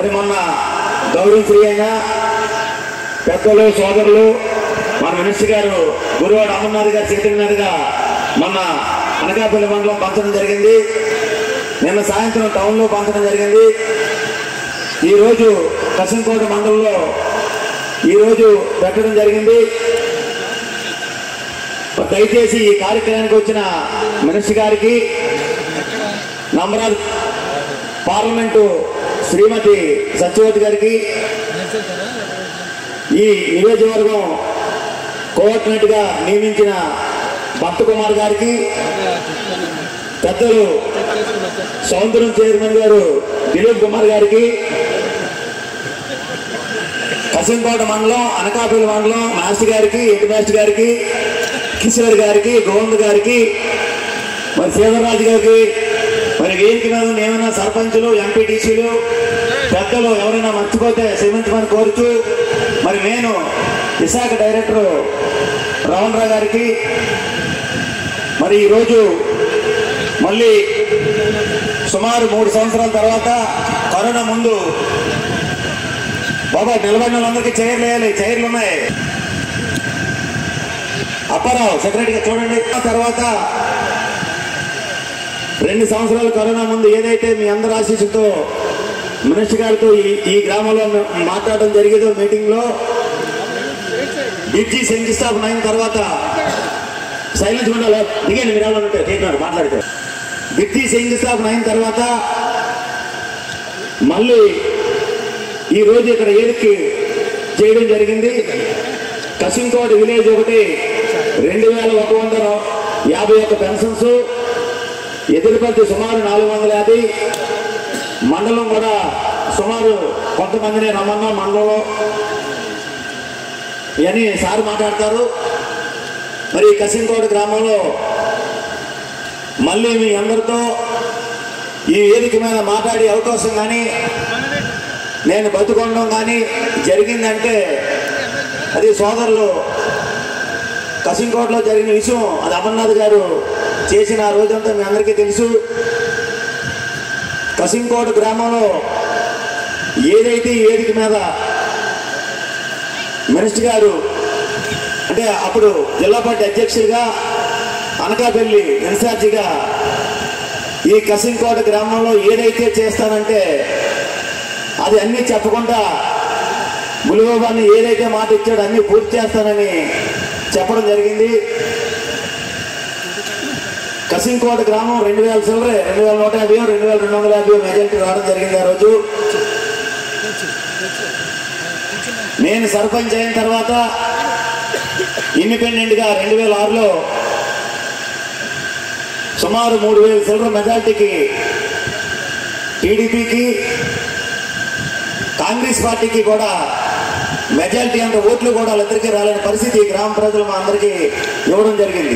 మరి మొన్న గౌరవ శ్రీ అయిన పెద్దలు సోదరులు మన మినిస్టర్ గారు గురువాడు అమర్నాథ్ గారి చేతుల మీదుగా మొన్న అనకాపల్లి మండలం పంచడం జరిగింది నిన్న సాయంత్రం టౌన్లో పంచడం జరిగింది ఈరోజు కసింకోట మండలంలో ఈరోజు పెట్టడం జరిగింది దయచేసి ఈ కార్యక్రమానికి వచ్చిన మినిస్టర్ గారికి నమరాజ్ పార్లమెంటు శ్రీమతి సత్యవతి గారికి ఈ నియోజకవర్గం కోఆర్డినేట్ గా నియమించిన భక్త కుమార్ గారికి పెద్దలు సౌందర్యం చైర్మన్ గారు దిలీప్ కుమార్ గారికి కసింకోట మండలం అనకాపల్లి మండలం మాస్టర్ గారికి ఎటు మాస్టర్ గారికి కిషోర్ గారికి గోవింద్ గారికి మరి సీతారాజు గారికి మరి వేదిక మీద ఉన్న ఏమైనా సర్పంచులు ఎంపీటీసీలు పెద్దలు ఎవరైనా మర్చిపోతే క్షమించమని కోరుచు మరి నేను విశాఖ డైరెక్టర్ రావణరావు గారికి మరి ఈరోజు మళ్ళీ సుమారు మూడు సంవత్సరాల తర్వాత కరోనా ముందు బాబా నిలబడిన వాళ్ళందరికీ చైర్లు వేయాలి చైర్లు ఉన్నాయి అప్పారావు సెక్రటరీగా చూడండి ఆ తర్వాత రెండు సంవత్సరాలు కరోనా ముందు ఏదైతే మీ అందరి ఆశీస్సుతో మినిస్టర్ గారితో ఈ ఈ గ్రామంలో మాట్లాడడం జరిగేదో మీటింగ్ లో బ్రిడ్జి శంకుస్థాపన అయిన తర్వాత సైలెన్స్ ఉండాలి దిగండి మీరు ఎవరు ఉంటే తీరినారు మాట్లాడితే బ్రిడ్జి శంకుస్థాపన అయిన తర్వాత మళ్ళీ ఈ రోజు ఇక్కడ ఏదికి చేయడం జరిగింది కసింకోట విలేజ్ ఒకటి రెండు వేల ఒక వందల యాభై ఒక్క పెన్షన్స్ ఎదురుపల్లి సుమారు నాలుగు వందల యాభై మండలం కూడా సుమారు కొంతమందిని రమ్మన్నా మండలంలో ఇవన్నీ సార్ మాట్లాడతారు మరి కసింకోట గ్రామంలో మళ్ళీ మీ అందరితో ఈ వేదిక మీద మాట్లాడే అవకాశం కానీ నేను బతుకొనడం కానీ జరిగిందంటే అది సోదరులు కసింకోటలో జరిగిన విషయం అది అమర్నాథ్ గారు చేసిన ఆ రోజంతా మీ అందరికీ తెలుసు కసింకోట గ్రామంలో ఏదైతే ఈ వేదిక మీద మినిస్టర్ గారు అంటే అప్పుడు జిల్లా పార్టీ అధ్యక్షుడిగా అనకాపల్లి ఇన్ఛార్జిగా ఈ కసింకోట గ్రామంలో ఏదైతే చేస్తానంటే అది అన్ని చెప్పకుండా ములుగోబాన్ని ఏదైతే మాట ఇచ్చాడో అన్ని పూర్తి చేస్తానని చెప్పడం జరిగింది కసింకోట గ్రామం రెండు వేల సిల్లరే రెండు వేల నూట యాభై రెండు వేల రెండు వందల యాభై మెజారిటీ రావడం జరిగింది ఆ రోజు నేను సర్పంచ్ అయిన తర్వాత ఇండిపెండెంట్ గా రెండు వేల ఆరులో సుమారు మూడు వేల సిల్లర్ మెజార్టీకి టీడీపీకి కాంగ్రెస్ పార్టీకి కూడా మెజారిటీ అంత ఓట్లు కూడా వాళ్ళిద్దరికీ రాలేని పరిస్థితి ఈ గ్రామ ప్రజలు మా అందరికీ ఇవ్వడం జరిగింది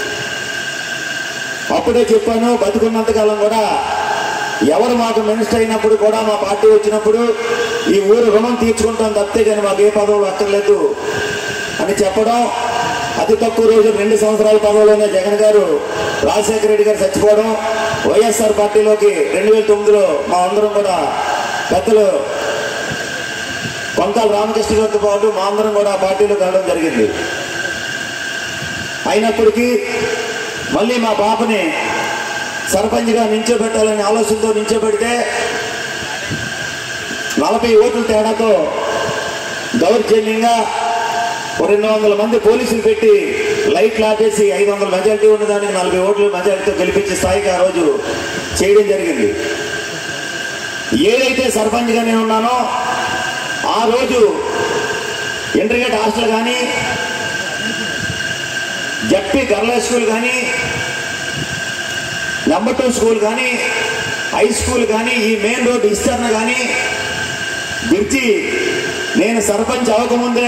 అప్పుడే చెప్పాను బతుకున్నంతకాలం కూడా ఎవరు మాకు మినిస్టర్ అయినప్పుడు కూడా మా పార్టీ వచ్చినప్పుడు ఈ ఊరు రుణం తీర్చుకుంటాం తప్పితే కానీ మాకు ఏ పదవులు అక్కర్లేదు అని చెప్పడం అతి తక్కువ రోజు రెండు సంవత్సరాల పదవిలోనే జగన్ గారు రాజశేఖర రెడ్డి గారు చచ్చిపోవడం వైఎస్ఆర్ పార్టీలోకి రెండు వేల తొమ్మిదిలో మా అందరం కూడా పెద్దలు కొంతాల రామకృష్ణ గారితో పాటు మా అందరం కూడా ఆ పార్టీలోకి వెళ్ళడం జరిగింది అయినప్పటికీ మళ్ళీ మా పాపని సర్పంచ్గా నించోబెట్టాలనే ఆలోచనతో నించోబెడితే నలభై ఓట్ల తేడాతో దౌర్జన్యంగా ఓ రెండు వందల మంది పోలీసులు పెట్టి లైట్లు ఆపేసి ఐదు వందల మెజారిటీ ఉన్నదానికి నలభై ఓట్ల మెజారిటీతో గెలిపించే స్థాయికి ఆ రోజు చేయడం జరిగింది ఏదైతే సర్పంచ్గా నేను ఉన్నానో ఆ రోజు ఇంటర్గేట్ హాస్టల్ కానీ జడ్పీ గర్ల స్కూల్ కానీ నెంబర్ టూ స్కూల్ కానీ హై స్కూల్ కానీ ఈ మెయిన్ రోడ్ విస్తరణ కానీ బ్రిడ్జి నేను సర్పంచ్ అవ్వకముందే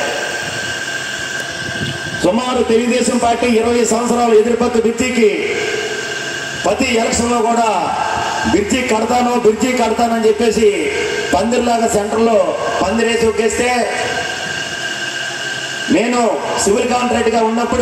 సుమారు తెలుగుదేశం పార్టీ ఇరవై సంవత్సరాలు ఎదురుపక్క బ్రిడ్జికి ప్రతి ఎలక్షన్లో కూడా బ్రిడ్జి కడతాను బ్రిడ్జి కడతానని చెప్పేసి పందిర్లాగా సెంటర్లో పందిరేసి ఒక్కేస్తే నేను సివిల్ కాంట్రాక్ట్గా ఉన్నప్పుడు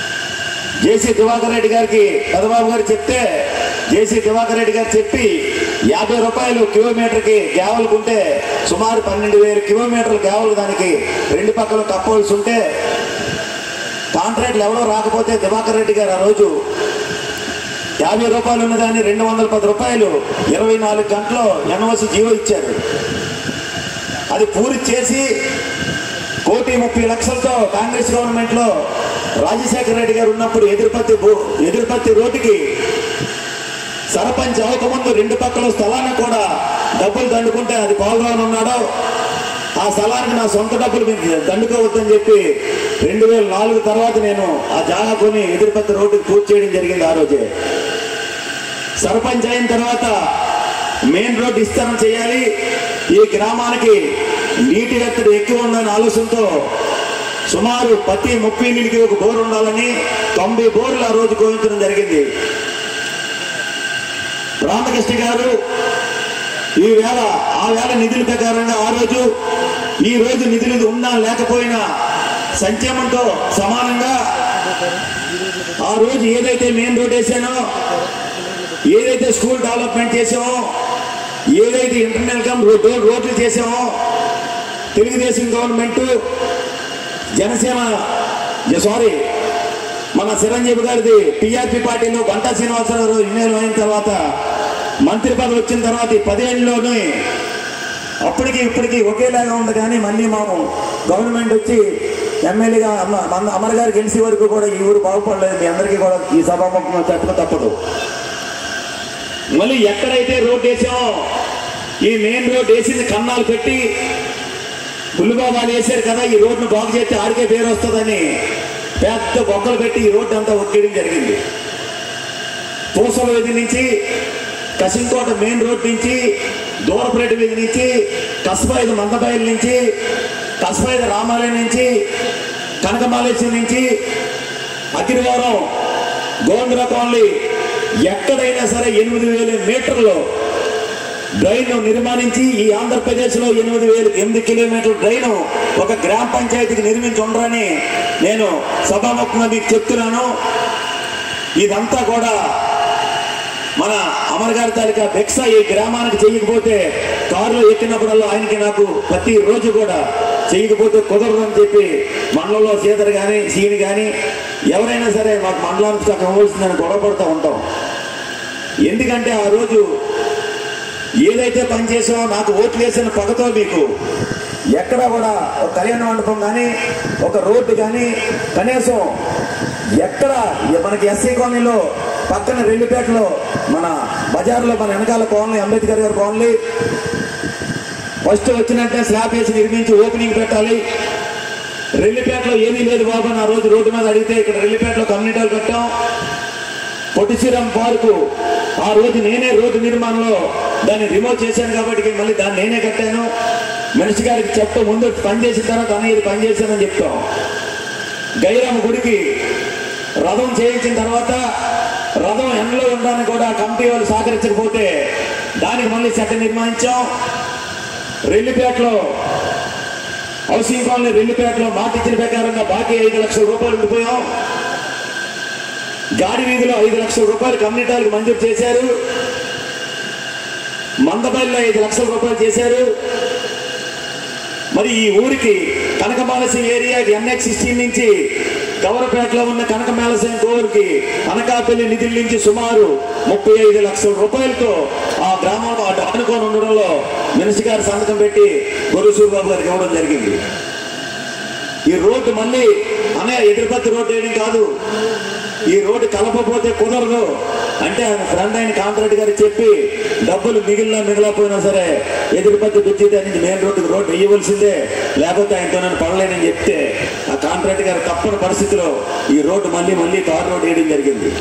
జేసీ దివాకర్ రెడ్డి గారికి పెదబాబు గారు చెప్తే జేసీ దివాకర్ రెడ్డి గారు చెప్పి యాభై రూపాయలు కిలోమీటర్కి గ్యావల్కుంటే సుమారు పన్నెండు వేల కిలోమీటర్లు గ్యావల్ దానికి రెండు పక్కల కప్పవలసి ఉంటే కాంట్రాక్ట్లు ఎవరో రాకపోతే దివాకర్ రెడ్డి గారు ఆ రోజు యాభై రూపాయలు ఉన్నదాన్ని రెండు వందల పది రూపాయలు ఇరవై నాలుగు గంటలు ఎన్ఓసి జీవో ఇచ్చారు అది పూర్తి చేసి కోటి ముప్పై లక్షలతో కాంగ్రెస్ గవర్నమెంట్ లో రాజశేఖర రెడ్డి గారు ఉన్నప్పుడు ఎదురుపత్తి భూ- ఎదురుపత్తి రోడ్డుకి సర్పంచ్ అవ్వకముందు రెండు పక్కల స్థలాన్ని కూడా డబ్బులు దండుకుంటే అది పాల్గొని ఉన్నాడు ఆ స్థలానికి నా సొంత డబ్బులు మీరు దండుకోవద్దని చెప్పి రెండు వేల నాలుగు తర్వాత నేను ఆ జాగా కొని ఎదురుపత్తి రోడ్డుకి పూర్తి చేయడం జరిగింది ఆ రోజే సర్పంచ్ అయిన తర్వాత మెయిన్ రోడ్ విస్తరణ చేయాలి ఈ గ్రామానికి నీటి ఎత్తడి ఎక్కువ ఉందనే ఆలోచనతో సుమారు ప్రతి ముప్పై ఇళ్ళకి ఒక బోర్ ఉండాలని తొంభై బోర్లు ఆ రోజు కోయించడం జరిగింది రామకృష్ణ గారు ఈ వేళ ఆ వేళ నిధుల ప్రకారంగా ఆ రోజు ఈ రోజు నిధులు ఉన్నా లేకపోయినా సంక్షేమంతో సమానంగా ఆ రోజు ఏదైతే మెయిన్ రోడ్ వేసానో ఏదైతే స్కూల్ డెవలప్మెంట్ చేసామో ఏదైతే ఇంటర్నల్ కమ్ రోడ్ రోడ్లు చేసామో తెలుగుదేశం గవర్నమెంట్ జనసేన సారీ మన చిరంజీవి గారిది టీఆర్పీ పార్టీలో గంటా శ్రీనివాసరావు గారు ఇన్నేళ్ళు అయిన తర్వాత మంత్రి పదవి వచ్చిన తర్వాత ఈ పదేళ్ళలోనే అప్పటికి ఇప్పటికి ఒకేలాగా ఉంది కానీ మళ్ళీ మాము గవర్నమెంట్ వచ్చి ఎమ్మెల్యేగా అమ్మ మన అమర్ గారు గెలిచే వరకు కూడా ఈ ఊరు బాగుపడలేదు మీ అందరికీ కూడా ఈ సభాముఖంగా చెప్పక తప్పదు మళ్ళీ ఎక్కడైతే రోడ్ వేసామో ఈ మెయిన్ రోడ్ వేసింది కన్నాలు పెట్టి బుల్లిబాబాలు వేశారు కదా ఈ రోడ్ను బాగు చేస్తే ఆడికే పేరు వస్తుందని పెద్ద బొక్కలు పెట్టి ఈ రోడ్డు అంతా ఒక్కేయడం జరిగింది పూసల వీధి నుంచి కసింకోట మెయిన్ రోడ్ నుంచి దూరపరేట వీధి నుంచి కసబాయిది మందబాయిల నుంచి కసబాయిది రామాలయం నుంచి కనకమాలేశ్వరం నుంచి అగ్రివారం గోండ్ర కాలనీ ఎక్కడైనా సరే ఎనిమిది వేల మీటర్లు డ్రైన్ నిర్మాణించి ఈ ఆంధ్రప్రదేశ్ లో ఎనిమిది వేల ఎనిమిది కిలోమీటర్ల డ్రైన్ ఒక గ్రామ పంచాయతీకి నిర్మించి ఉండరని నేను సభాముఖంగా మీకు చెప్తున్నాను ఇదంతా కూడా మన అమర్ గారి తాలూకా బెక్స ఈ గ్రామానికి చేయకపోతే కారులో ఎక్కినప్పుడల్లా ఆయనకి నాకు ప్రతి రోజు కూడా చేయకపోతే కుదరదు అని చెప్పి మండలంలో సీతర్ కానీ సీని కానీ ఎవరైనా సరే మాకు మండలానికి సగం ఇవ్వాల్సిందని గొడవపడుతూ ఉంటాం ఎందుకంటే ఆ రోజు ఏదైతే పని చేసామో నాకు ఓట్లు వేసిన పగతో మీకు ఎక్కడ కూడా ఒక కళ్యాణ మండపం కానీ ఒక రోడ్డు కానీ కనీసం ఎక్కడ మనకి ఎస్సీ కాలనీలో పక్కన రెల్లిపేటలో మన బజార్లో మన వెనకాల కాలనీ అంబేద్కర్ గారి కాలనీ ఫస్ట్ వచ్చినట్టే స్లాబ్ వేసి నిర్మించి ఓపెనింగ్ పెట్టాలి రెల్లిపేటలో ఏమీ లేదు బాబు అని ఆ రోజు రోడ్డు మీద అడిగితే ఇక్కడ రెల్లిపేటలో కమ్యూనిటీలు కట్టాం పొట్టిశ్రీరామ్ పార్కు ఆ రోజు నేనే రోడ్డు నిర్మాణంలో దాన్ని రిమూవ్ చేశాను కాబట్టి మళ్ళీ దాన్ని నేనే కట్టాను మనిషి గారికి చెప్తా ముందు పని చేసిన తర్వాత అన్న ఇది పని చేశానని చెప్తాం గైరామ గుడికి రథం చేయించిన తర్వాత రథం ఎండలో ఉండడానికి కూడా కమిటీ వాళ్ళు సహకరించకపోతే దానికి మళ్ళీ చెట్ట నిర్మాణించాం రెల్లిపేటలో హౌసింగ్ కాలనీ రెల్లిపేటలో మాట ఇచ్చిన ప్రకారంగా బాకీ ఐదు లక్షల రూపాయలు ఉండిపోయాం గాడి వీధిలో ఐదు లక్షల రూపాయలు కమ్యూనిటీలకు మంజూరు చేశారు మందబల్లిలో ఐదు లక్షల రూపాయలు చేశారు మరి ఈ ఊరికి కనకమాలసి ఏరియా ఎన్ఎక్స్ సిక్స్టీన్ నుంచి గౌరపేటలో ఉన్న కనకమాలసిన కోరికి అనకాపల్లి నిధుల నుంచి సుమారు ముప్పై ఐదు లక్షల రూపాయలతో ఆ గ్రామంలో అటు ఆనుకొని ఉండడంలో మినిసి గారు సంతకం పెట్టి గొర్రెసూరు బాబు గారికి ఇవ్వడం జరిగింది ఈ రోడ్డు మళ్ళీ అనే ఎదురుపత్తి రోడ్డు వేయడం కాదు ఈ రోడ్డు కలపపోతే కుదరదు అంటే ఆయన ఫ్రెండ్ అయిన కాంట్రాక్ట్ గారికి చెప్పి డబ్బులు మిగిలినా మిగిలిపోయినా సరే ఎదురుపత్తి దుచ్చితే నుంచి మెయిన్ రోడ్డుకి రోడ్డు వేయవలసిందే లేకపోతే ఆయనతో నేను పడలేనని చెప్తే ఆ కాంట్రాక్ట్ గారు తప్పని పరిస్థితిలో ఈ రోడ్డు మళ్ళీ మళ్ళీ తార్ రోడ్డు వేయడం జరిగింది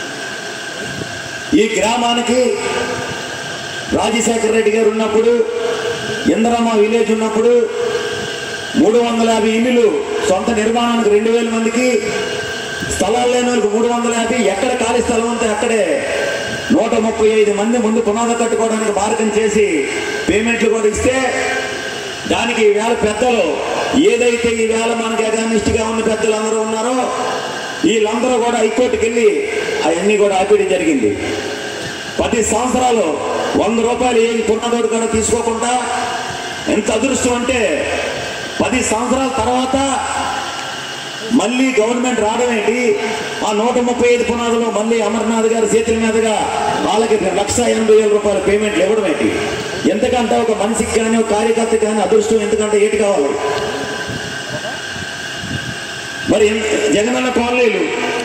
ఈ గ్రామానికి రాజశేఖర రెడ్డి గారు ఉన్నప్పుడు ఇంద్రమ్మ విలేజ్ ఉన్నప్పుడు మూడు వందల యాభై ఇల్లులు సొంత నిర్మాణానికి రెండు వేల మందికి స్థలాలు లేని వాళ్ళకి మూడు వందల యాభై ఎక్కడ ఖాళీ స్థలం ఉంటే అక్కడే నూట ముప్పై ఐదు మంది ముందు పునాది కట్టుకోవడానికి మార్గం చేసి పేమెంట్లు కూడా ఇస్తే దానికి ఈవేళ పెద్దలు ఏదైతే ఈవేళ మనకి అగానిస్ట్ గా ఉన్న పెద్దలు అందరూ ఉన్నారో వీళ్ళందరూ కూడా హైకోర్టుకి వెళ్ళి అవన్నీ కూడా ఆపేయడం జరిగింది పది సంవత్సరాలు వంద రూపాయలు ఏ పున్నదోడు కూడా తీసుకోకుండా ఎంత అదృష్టం అంటే పది సంవత్సరాల తర్వాత మళ్ళీ గవర్నమెంట్ రావడం ఏంటి ఆ నూట ముప్పై ఐదు పునాదులు మళ్ళీ అమర్నాథ్ గారి చేతుల మీదుగా వాళ్ళకి లక్ష ఎనభై వేల రూపాయల పేమెంట్లు ఇవ్వడం ఏంటి ఎంతకంటే ఒక మనిషికి కానీ ఒక కార్యకర్తకి కానీ అదృష్టం ఎందుకంటే ఏటి కావాలి మరి ఎన్- జగనన్న కాలనీలు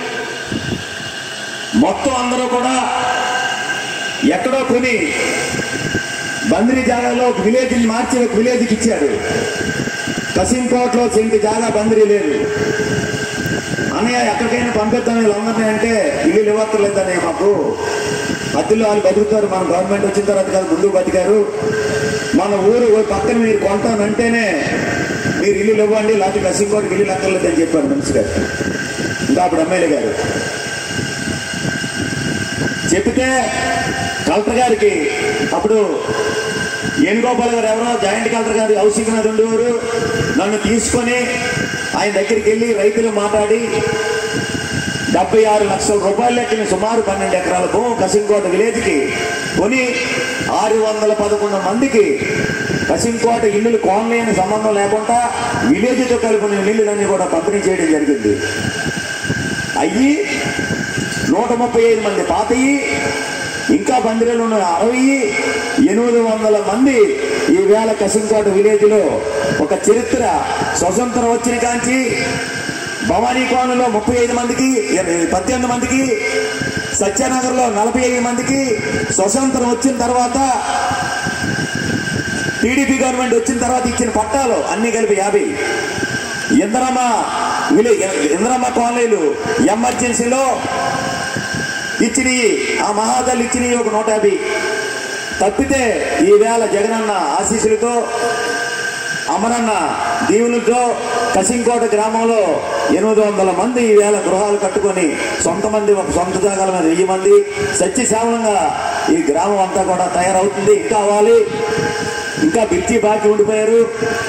మొత్తం అందరూ కూడా ఎక్కడో కొని బందిరి జాగాలో ఒక విలేజ్ మార్చి ఒక విలేజ్కి ఇచ్చాడు కసింకోట్లో సెంటి జాగా బందిరి లేదు అన్నయ్య ఎక్కడికైనా పంపిస్తాను వీళ్ళందరినీ అంటే ఇల్లు ఇవ్వక్కర్లేదనే మాకు అద్దెలు వాళ్ళు బతుకుతారు మన గవర్నమెంట్ వచ్చిన తర్వాత కాదు ముందు బతికారు మన ఊరు ఓ పక్కన మీరు కొంటానంటేనే మీరు ఇల్లు ఇవ్వండి లేకపోతే కసింకోటికి ఇల్లు అక్కర్లేదని చెప్పారు మనిషి గారు ఇంకా అప్పుడు ఎమ్మెల్యే గారు చెప్తే కలెక్టర్ గారికి అప్పుడు వేణుగోపాల్ గారు ఎవరో జాయింట్ కలెక్టర్ గారు హౌసింగ్ మీద ఉండేవారు నన్ను తీసుకొని ఆయన దగ్గరికి వెళ్ళి రైతులు మాట్లాడి డెబ్బై ఆరు లక్షల రూపాయల లెక్కన సుమారు పన్నెండు ఎకరాల భూమి కసింకోట విలేజ్కి కొని ఆరు వందల పదకొండు మందికి కసింకోట ఇల్లులు కోనలేని సంబంధం లేకుండా విలేజ్తో కలిపిన ఇల్లులన్నీ కూడా పంపిణీ చేయడం జరిగింది అయ్యి నూట ముప్పై ఐదు మంది పాతయి ఇంకా బందిరేలు ఉన్న అరవై ఎనిమిది వందల మంది ఈ వేళ కసింకోట విలేజ్ లో ఒక చరిత్ర స్వతంత్రం వచ్చిన కాంచి భవానీ కోనలో ముప్పై ఐదు మందికి ఇరవై- పద్దెనిమిది మందికి సత్యనగర్ లో నలభై ఐదు మందికి స్వతంత్రం వచ్చిన తర్వాత టీడీపీ గవర్నమెంట్ వచ్చిన తర్వాత ఇచ్చిన పట్టాలు అన్ని కలిపి యాభై ఇంద్రమ్మ విలే ఇంద్రమ్మ కాలనీలు ఎమర్జెన్సీలో ఇచ్చినవి ఆ మహాదల్ ఇచ్చినవి ఒక నూట యాభై తప్పితే ఈవేళ జగనన్న ఆశీస్సులతో అమరన్న దీవులతో కసింకోట గ్రామంలో ఎనిమిది వందల మంది ఈవేళ గృహాలు కట్టుకొని సొంత మంది ఒక సొంత జాగాల మీద వెయ్యి మంది సత్యశ్యామలంగా ఈ గ్రామం అంతా కూడా తయారవుతుంది ఇంకా అవ్వాలి ఇంకా బిర్చి బాకీ ఉండిపోయారు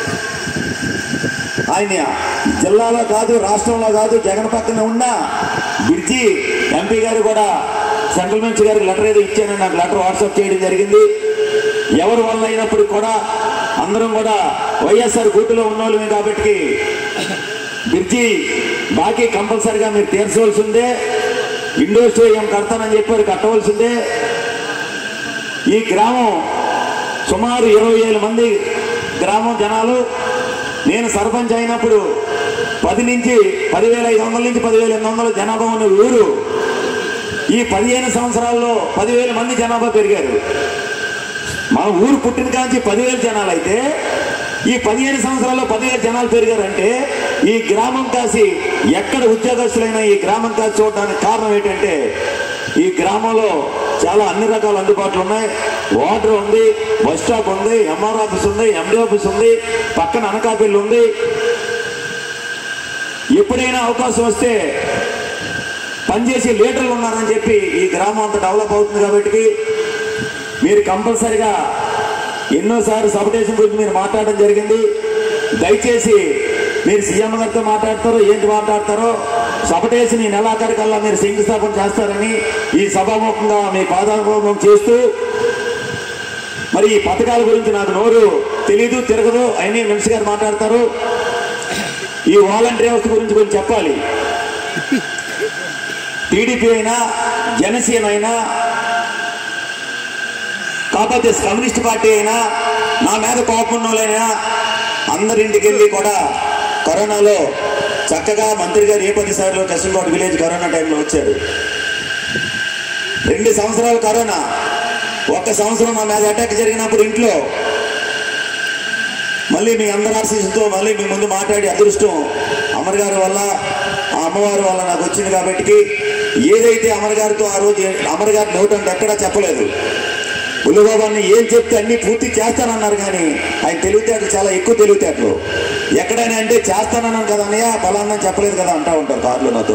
ఆయన జిల్లాలో కాదు రాష్ట్రంలో కాదు జగన్ పక్కన ఉన్న బిర్జి ఎంపీ గారు కూడా సెంట్రల్ మినిస్టర్ గారికి లెటర్ ఏదో ఇచ్చానని నాకు లెటర్ వాట్సాప్ చేయడం జరిగింది ఎవరి వల్ల అయినప్పుడు కూడా అందరం కూడా వైఎస్ఆర్ గూటులో ఉన్నోళ్ళమే కాబట్టి బిర్జి బాకీ కంపల్సరిగా మీరు తీర్చవలసిందే ఇండోర్ స్టేడియం కడతానని చెప్పారు కట్టవలసిందే ఈ గ్రామం సుమారు ఇరవై వేల మంది గ్రామం జనాలు నేను సర్పంచ్ అయినప్పుడు పది నుంచి పదివేల ఐదు వందల నుంచి పదివేల ఎనిమిది వందల జనాభా ఉన్న ఊరు ఈ పదిహేను సంవత్సరాల్లో పదివేల మంది జనాభా పెరిగారు మన ఊరు పుట్టిన కాంచి పదివేల జనాలు అయితే ఈ పదిహేను సంవత్సరాల్లో పదివేల జనాలు పెరిగారంటే ఈ గ్రామం కాసి ఎక్కడ ఉద్యోగస్తులైనా ఈ గ్రామం కాసి చూడడానికి కారణం ఏంటంటే ఈ గ్రామంలో చాలా అన్ని రకాల అందుబాటులు ఉన్నాయి వాటర్ ఉంది బస్ స్టాప్ ఉంది ఎంఆర్ ఆఫీస్ ఉంది ఎండి ఆఫీస్ ఉంది పక్కన అనకాపల్లి ఉంది ఎప్పుడైనా అవకాశం వస్తే పనిచేసే లీడర్లు ఉన్నారని చెప్పి ఈ గ్రామం అంతా డెవలప్ అవుతుంది కాబట్టి మీరు కంపల్సరిగా ఎన్నోసార్లు సబటేషన్ గురించి మీరు మాట్లాడడం జరిగింది దయచేసి మీరు సీఎం గారితో మాట్లాడతారో ఏంటి మాట్లాడతారో సబటేషన్ ఈ నెలాఖరికల్లా మీరు శంకుస్థాపన చేస్తారని ఈ సభాముఖంగా మీ పాదాభిముఖం చేస్తూ మరి ఈ పథకాల గురించి నాకు నోరు తెలీదు తిరగదు అయినా మినిస్ గారు మాట్లాడతారు ఈ వాలంటీర్ వ్యవస్థ గురించి కొంచెం చెప్పాలి టీడీపీ అయినా జనసేన అయినా కాకపోతే కమ్యూనిస్ట్ పార్టీ అయినా నా మీద కోపం ఉన్నోళ్ళైనా అందరింటికి వెళ్ళి కూడా కరోనాలో చక్కగా మంత్రి గారు ఏ పది సార్లు కసింకోట విలేజ్ కరోనా టైంలో వచ్చారు రెండు సంవత్సరాలు కరోనా ఒక్క సంవత్సరం మా మీద అటాక్ జరిగినప్పుడు ఇంట్లో మళ్ళీ మీ అందరి ఆశీస్సుతో మళ్ళీ మీ ముందు మాట్లాడి అదృష్టం అమర్ గారి వల్ల ఆ అమ్మవారి వల్ల నాకు వచ్చింది కాబట్టి ఏదైతే అమర్ గారితో ఆ రోజు అమర్ గారి నోట్ అంటే ఎక్కడా చెప్పలేదు బుల్లుబాబాన్ని ఏం చెప్తే అన్ని పూర్తి చేస్తానన్నారు కానీ ఆయన తెలివితేటలు చాలా ఎక్కువ తెలివితేటలు ఎక్కడైనా అంటే చేస్తానన్నాను కదా అన్నయ్య ఫలానా చెప్పలేదు కదా అంటా ఉంటారు కారులో నాతో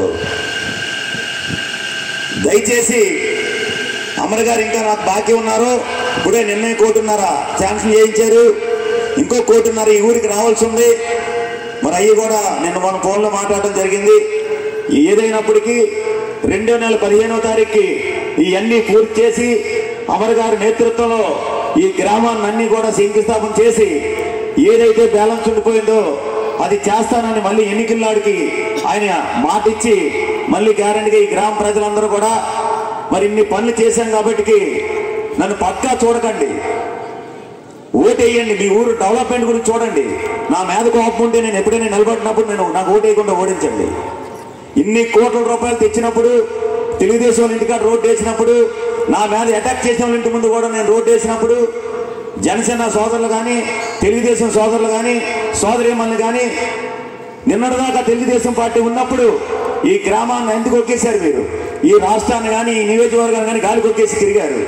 దయచేసి అమర్ గారు ఇంకా నాకు బాకీ ఉన్నారు ఇప్పుడే నిన్నే కోటున్నారా శాంక్షన్ చేయించారు ఇంకో కోటున్నర ఈ ఊరికి రావాల్సి ఉంది మరి అవి కూడా నిన్న మన ఫోన్లో మాట్లాడడం జరిగింది ఏదైనప్పటికీ రెండో నెల పదిహేనో తారీఖుకి ఇవన్నీ పూర్తి చేసి అమర్ గారి నేతృత్వంలో ఈ గ్రామాన్ని అన్ని కూడా శంకుస్థాపన చేసి ఏదైతే బ్యాలెన్స్ ఉండిపోయిందో అది చేస్తానని మళ్ళీ ఎన్నికల్లాడికి ఆయన మాట ఇచ్చి మళ్ళీ గ్యారంటీగా ఈ గ్రామ ప్రజలందరూ కూడా మరి ఇన్ని పనులు చేశాం కాబట్టి నన్ను పక్కా చూడకండి ఓటేయండి మీ ఊరు డెవలప్మెంట్ గురించి చూడండి నా మీద కోపం ఉంటే నేను ఎప్పుడైనా నిలబడినప్పుడు నేను నాకు ఓటేయకుండా ఓడించండి ఇన్ని కోట్ల రూపాయలు తెచ్చినప్పుడు తెలుగుదేశం వాళ్ళ ఇంటికాడ రోడ్డు వేసినప్పుడు నా మీద అటాక్ చేసిన వాళ్ళ ఇంటి ముందు కూడా నేను రోడ్డు వేసినప్పుడు జనసేన సోదరులు కానీ తెలుగుదేశం సోదరులు కానీ సోదరిమల్ని కానీ నిన్నటిదాకా తెలుగుదేశం పార్టీ ఉన్నప్పుడు ఈ గ్రామాన్ని ఎందుకు ఒక్కేశారు మీరు ఈ రాష్ట్రాన్ని కానీ ఈ నియోజకవర్గాన్ని కానీ గాలి కొక్కేసి తిరిగారు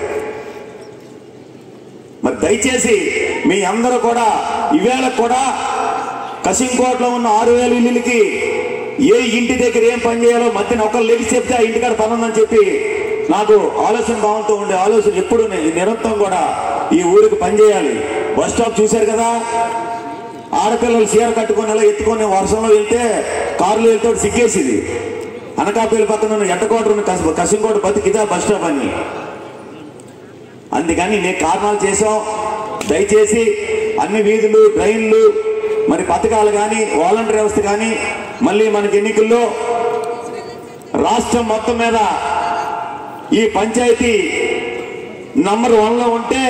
మరి దయచేసి మీ అందరూ కూడా ఈవేళ కూడా కసింకోట్లో ఉన్న ఆరు వేల ఇల్లులకి ఏ ఇంటి దగ్గర ఏం పని చేయాలో మధ్యన ఒకరు లేచి చెప్తే ఆ ఇంటికాడ పని ఉందని చెప్పి నాకు ఆలోచన భావంతో ఉండే ఆలోచన ఎప్పుడు నేను నిరంతరం కూడా ఈ ఊరికి పని చేయాలి బస్ స్టాప్ చూశారు కదా ఆడపిల్లలు చీర కట్టుకొని ఇలా ఎత్తుకొని వర్షంలో వెళ్తే కారులో వెళ్తే ఒకటి సిగ్గేసింది అనకాపల్లి పక్కన ఉన్న ఎట్టకోట ఉన్న కసి- కసింకోట బతికిదా బస్ స్టాప్ అని అందుకని నేను కారణాలు చేసాం దయచేసి అన్ని వీధులు డ్రైన్లు మరి పథకాలు కానీ వాలంటీర్ వ్యవస్థ కానీ మళ్ళీ మనకి ఎన్నికల్లో రాష్ట్రం మొత్తం మీద ఈ పంచాయతీ నంబర్ వన్లో ఉంటే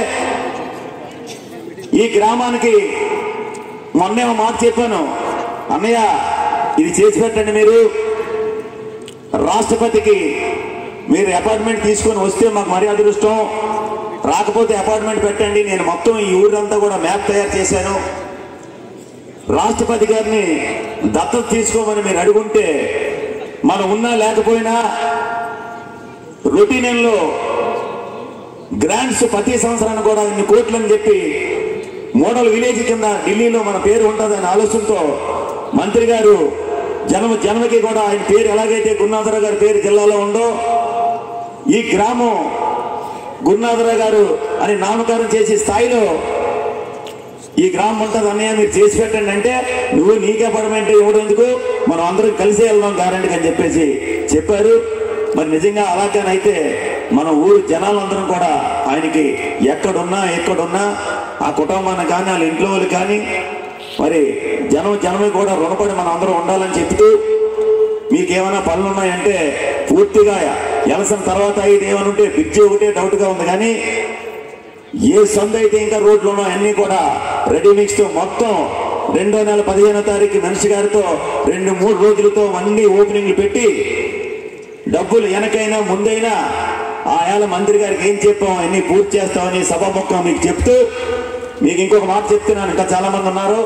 ఈ గ్రామానికి మొన్నే ఒక మాట చెప్పాను అన్నయ్య ఇది చేసి పెట్టండి మీరు రాష్ట్రపతికి మీరు అపార్ట్మెంట్ తీసుకొని వస్తే మాకు మరీ అదృష్టం రాకపోతే అపార్ట్మెంట్ పెట్టండి నేను మొత్తం ఈ ఊరంతా కూడా మ్యాప్ తయారు చేశాను రాష్ట్రపతి గారిని దత్తత తీసుకోమని మీరు అడుగుంటే మనం ఉన్నా లేకపోయినా రొటీన్లో గ్రాంట్స్ ప్రతి సంవత్సరానికి కూడా ఇన్ని కోట్లు అని చెప్పి మోడల్ విలేజ్ కింద ఢిల్లీలో మన పేరు ఉంటుందనే ఆలోచనతో మంత్రి గారు జన్మ జన్మకి కూడా ఆయన పేరు ఎలాగైతే గురునాథరావు గారి పేరు జిల్లాలో ఉందో ఈ గ్రామం గురునాథరావు గారు అని నామకరణం చేసే స్థాయిలో ఈ గ్రామం ఉంటుంది అన్నయ్య మీరు చేసి పెట్టండి అంటే నువ్వు నీకే పడమంటే ఇవ్వడం ఎందుకు మనం అందరం కలిసి వెళ్దాం గ్యారంటీ అని చెప్పేసి చెప్పారు మరి నిజంగా అలాగనైతే మన ఊరు జనాలందరం కూడా ఆయనకి ఎక్కడున్నా ఎక్కడున్నా ఆ కుటుంబాన్ని కానీ వాళ్ళ ఇంట్లో వాళ్ళు కానీ మరి జనం జనమే కూడా రుణపడి మనం అందరం ఉండాలని చెప్తూ మీకేమైనా పనులు ఉన్నాయంటే పూర్తిగా ఎలసిన తర్వాత ఇది ఏమైనా ఉంటే బ్రిడ్జి ఒకటే డౌట్గా ఉంది కానీ ఏ సంద అయితే ఇంకా రోడ్లు ఉన్నాయో అన్ని కూడా రెడీ మిక్స్ తో మొత్తం రెండో నెల పదిహేనో తారీఖు మనిషి గారితో రెండు మూడు రోజులతో అన్ని ఓపెనింగ్లు పెట్టి డబ్బులు వెనకైనా ముందైనా ఆ ఏళ్ళ మంత్రి గారికి ఏం చెప్పాం అన్ని పూర్తి చేస్తామని సభాముఖం మీకు చెప్తూ మీకు ఇంకొక మాట చెప్తున్నాను ఇంకా చాలా మంది ఉన్నారు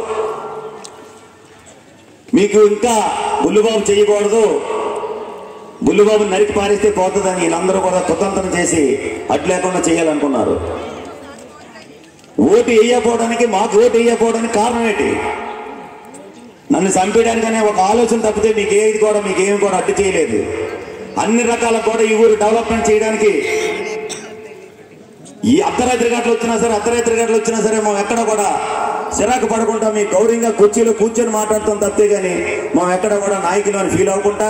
మీకు ఇంకా బుల్లుబాబు చేయకూడదు బుల్లుబాబు నరికి పారేస్తే పోతుందని వీళ్ళందరూ కూడా కుతంత్రం చేసి అడ్డు లేకుండా చేయాలనుకున్నారు ఓటు వేయకపోవడానికి మాకు ఓటు వేయకపోవడానికి కారణం ఏంటి నన్ను చంపేయడానికనే ఒక ఆలోచన తప్పితే మీకు ఏది కూడా మీకు ఏమి కూడా అడ్డు చేయలేదు అన్ని రకాల కూడా ఈ ఊరు డెవలప్మెంట్ చేయడానికి ఈ అర్ధరాత్రి గంటలు వచ్చినా సరే అర్ధరాత్రి గంటలు వచ్చినా సరే మేము ఎక్కడ కూడా చిరాకు పడకుండా మీ గౌరవంగా కుర్చీలో కూర్చొని మాట్లాడుతాం తప్పే కానీ మేము ఎక్కడ కూడా నాయకులు అని ఫీల్ అవ్వకుండా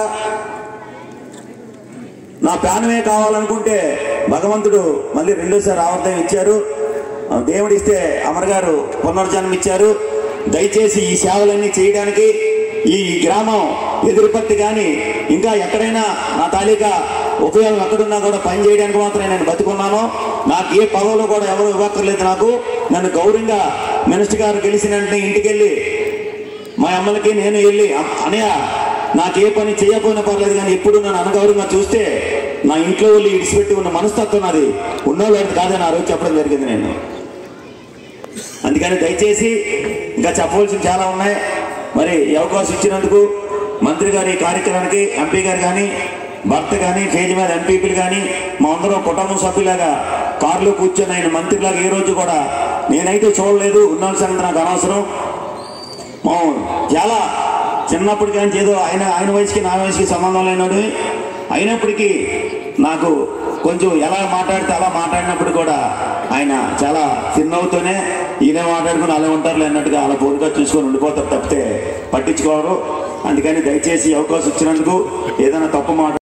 నా ప్రాణమే కావాలనుకుంటే భగవంతుడు మళ్ళీ రెండోసారి ఆవర్తం ఇచ్చారు ఆ దేవుడు ఇస్తే అమర్ గారు పునర్జన్మ ఇచ్చారు దయచేసి ఈ సేవలన్నీ చేయడానికి ఈ గ్రామం ఎదురుపత్తి కానీ ఇంకా ఎక్కడైనా నా తాలూకా ఉపయోగం ఎక్కడున్నా కూడా పని చేయడానికి మాత్రమే నేను బతుకున్నాను నాకు ఏ పదవులు కూడా ఎవరు ఇవ్వక్కర్లేదు నాకు నన్ను గౌరవంగా మినిస్టర్ గారు గెలిచిన వెంటనే ఇంటికి వెళ్ళి మా అమ్మలకి నేను వెళ్ళి "అమ్- అనయ్య నాకు ఏ పని చేయకపోయినా పర్లేదు కానీ ఎప్పుడు నన్ను అనగౌరవంగా చూస్తే నా ఇంట్లో వాళ్ళు ఇడిచిపెట్టి ఉన్న మనస్తత్వం నాది ఉన్నోళ్ళు కాదని ఆ రోజు చెప్పడం జరిగింది నేను అందుకని దయచేసి ఇంకా చెప్పవలసిన చాలా ఉన్నాయి మరి ఈ అవకాశం ఇచ్చినందుకు మంత్రి గారి ఈ కార్యక్రమానికి ఎంపీ గారు కానీ భర్త కానీ స్టేజ్ మీద ఎంపీపీలు కానీ మా అందరం కుటుంబ సభ్యులాగా కారులో కూర్చొని ఆయన మంత్రిలాగా ఏ రోజు కూడా నేనైతే చూడలేదు ఉన్న సంగతి నాకు అనవసరం మా చాలా చిన్నప్పటి కానీ ఏదో ఆయన ఆయన వయసుకి నా వయసుకి సంబంధం లేనాడు అయినప్పటికీ నాకు కొంచెం ఎలా మాట్లాడితే అలా మాట్లాడినప్పుడు కూడా ఆయన చాలా చిన్నవుతూనే ఈయన మాట్లాడుకుని అలా ఉంటారు అన్నట్టుగా అలా పోరుగా చూసుకొని ఉండిపోతారు తప్పితే పట్టించుకోవరు అందుకని దయచేసి ఈ అవకాశం ఇచ్చినందుకు ఏదైనా తప్పు మాట